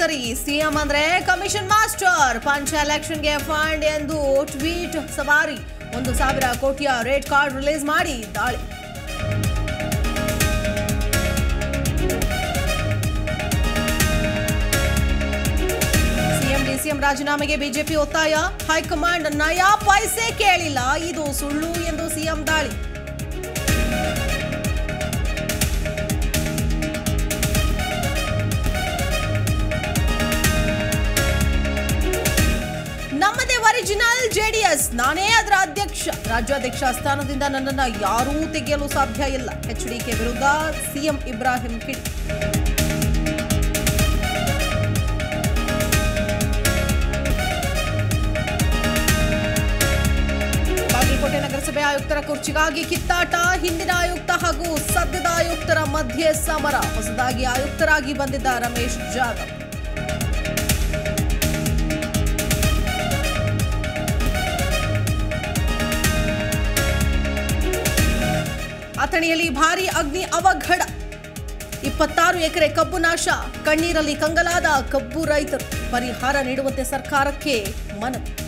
ಸರಿ ಸಿಎಂ ಅಂದ್ರೆ commission master ಪಂಚ ಎಲೆಕ್ಷನ್ಗೆ ಫಂಡ್ ಎಂದು ಟ್ವೀಟ್ ಸವಾರಿ ಒಂದು ಸಾವಿರ ಕೋಟಿಯ ರೇಟ್ ಕಾರ್ಡ್ ರಿಲೀಸ್ ಮಾಡಿ ದಾಳಿ ಸಿಎಂ ಡಿಸಿಎಂ ರಾಜೀನಾಮೆಗೆ ಬಿಜೆಪಿ ಒತ್ತಾಯ ಹೈಕಮಾಂಡ್ ನಯಾ ಪೈಸೆ ಕೇಳಿಲ್ಲ ಇದು ಸುಳ್ಳು ಎಂದು ಸಿಎಂ ದಾಳಿ ನಮ್ಮದೇ ಒರಿಜಿನಲ್ ಜೆಡಿಎಸ್ ನಾನೇ ಅದರ ಅಧ್ಯಕ್ಷ ರಾಜ್ಯಾಧ್ಯಕ್ಷ ಸ್ಥಾನದಿಂದ ನನ್ನನ್ನು ಯಾರೂ ತೆಗೆಯಲು ಸಾಧ್ಯ ಇಲ್ಲ ಎಚ್ಡಿಕೆ ವಿರುದ್ಧ ಸಿಎಂ ಇಬ್ರಾಹಿಂ ಕಿಡಿ ಬಾಗಲಕೋಟೆ ನಗರಸಭೆ ಆಯುಕ್ತರ ಕುರ್ಚಿಗಾಗಿ ಕಿತ್ತಾಟ ಹಿಂದಿನ ಆಯುಕ್ತ ಹಾಗೂ ಸದ್ಯದ ಆಯುಕ್ತರ ಮಧ್ಯೆ ಸಮರ ಹೊಸದಾಗಿ ಆಯುಕ್ತರಾಗಿ ಬಂದಿದ್ದ ರಮೇಶ್ ಜಾಧವ್ ಅಥಣಿಯಲ್ಲಿ ಭಾರೀ ಅಗ್ನಿ ಅವಘಡ ಇಪ್ಪತ್ತಾರು ಎಕರೆ ಕಬ್ಬು ನಾಶ ಕಣ್ಣೀರಲ್ಲಿ ಕಂಗಲಾದ ಕಬ್ಬು ರೈತರು ಪರಿಹಾರ ನೀಡುವಂತೆ ಸರ್ಕಾರಕ್ಕೆ ಮನವಿ